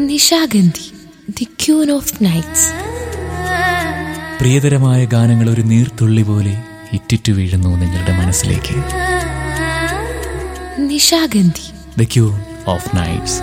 Nishagandhi the queen of nights പ്രിയതരമായ ഗാനങ്ങൾ ഒരു നീർത്തുള്ളി പോലെ ഇറ്റിറ്റു വീഴുന്നു നിങ്ങളുടെ മനസ്സിലേക്ക് Nishagandhi the queen of nights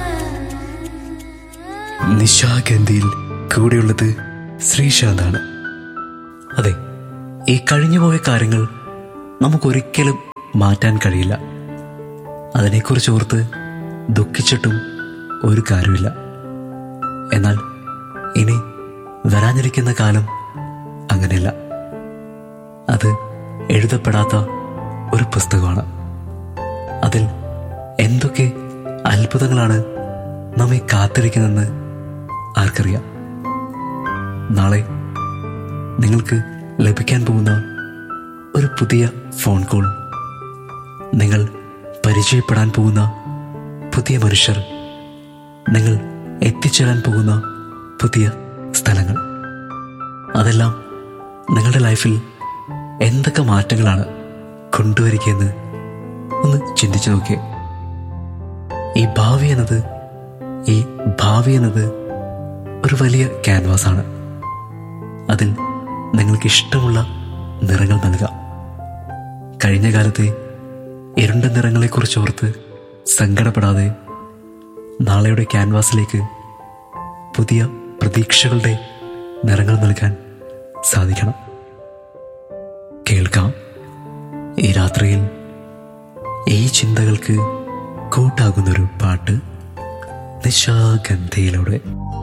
നിശാഗന്ധിയിൽ കൂടെയുള്ളത് ശ്രീശാന്താണ് അതെ ഈ കഴിഞ്ഞുപോയ കാര്യങ്ങൾ നമുക്കൊരിക്കലും മാറ്റാൻ കഴിയില്ല അതിനെക്കുറിച്ച് ഓർത്ത് ദുഃഖിച്ചിട്ടും ഒരു കാര്യമില്ല എന്നാൽ ഇനി വരാനിരിക്കുന്ന കാലം അങ്ങനെയല്ല അത് എഴുതപ്പെടാത്ത ഒരു പുസ്തകമാണ് അതിൽ എന്തൊക്കെ അത്ഭുതങ്ങളാണ് നമ്മെ കാത്തിരിക്കുന്നതെന്ന് ആർക്കറിയാം നാളെ നിങ്ങൾക്ക് ലഭിക്കാൻ പോകുന്ന ഒരു പുതിയ ഫോൺ കോൾ നിങ്ങൾ പരിചയപ്പെടാൻ പോകുന്ന പുതിയ മനുഷ്യർ നിങ്ങൾ എത്തിച്ചേരാൻ പോകുന്ന പുതിയ സ്ഥലങ്ങൾ അതെല്ലാം നിങ്ങളുടെ ലൈഫിൽ എന്തൊക്കെ മാറ്റങ്ങളാണ് കൊണ്ടുവരികയെന്ന് ഒന്ന് ചിന്തിച്ചു നോക്കിയേ ഈ ഭാവി എന്നത് ഈ ഭാവി എന്നത് ഒരു വലിയ ക്യാൻവാസാണ് അതിൽ നിങ്ങൾക്ക് ഇഷ്ടമുള്ള നിറങ്ങൾ നൽകാം കഴിഞ്ഞ കാലത്തെ ഇരുണ്ട നിറങ്ങളെക്കുറിച്ച് ഓർത്ത് സങ്കടപ്പെടാതെ നാളെയുടെ ക്യാൻവാസിലേക്ക് പുതിയ പ്രതീക്ഷകളുടെ നിറങ്ങൾ നൽകാൻ സാധിക്കണം കേൾക്കാം ഈ രാത്രിയിൽ ഈ ചിന്തകൾക്ക് കൂട്ടാകുന്നൊരു പാട്ട് നിശാഗന്ധിയിലൂടെ